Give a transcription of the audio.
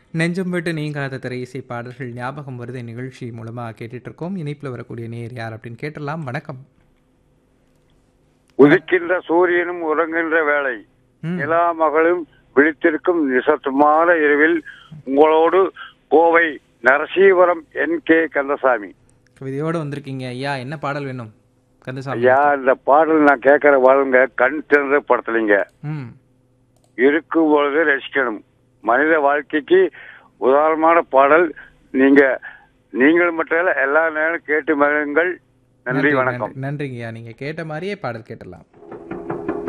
நெஞ்சம் விட்டு நீங்காத திரை இசை பாடல்கள் ஞாபகம் வருது நிகழ்ச்சி மூலமாக கேட்டுட்டு இருக்கோம் இணைப்பில் வரக்கூடிய நேர் யார் அப்படின்னு கேட்டலாம் வணக்கம் உதிக்கின்ற சூரியனும் உறங்குகின்ற வேளை ம். நிலா மகளும் விழித்திருக்கும் நிசத்துமான இரவில் உங்களோடு கோவை நரசீவரம் என் கே கந்தசாமி கவிதையோடு வந்திருக்கீங்க ஐயா என்ன பாடல் வேணும் கந்தசாமி ஐயா இந்த பாடல் நான் கேட்கிற வாழ்ங்க கண் திறந்து படுத்தலைங்க ம் இருக்கும் பொழுது ரசிக்கணும் மனித வாழ்க்கைக்கு உதாரணமான பாடல் நீங்க நீங்கள் மட்டும் இல்ல எல்லா நேரம் கேட்டு மகிழுங்கள் நன்றி வணக்கம் நன்றிங்கய்யா நீங்கள் கேட்ட மாதிரியே பாடல் கேட்டலாம்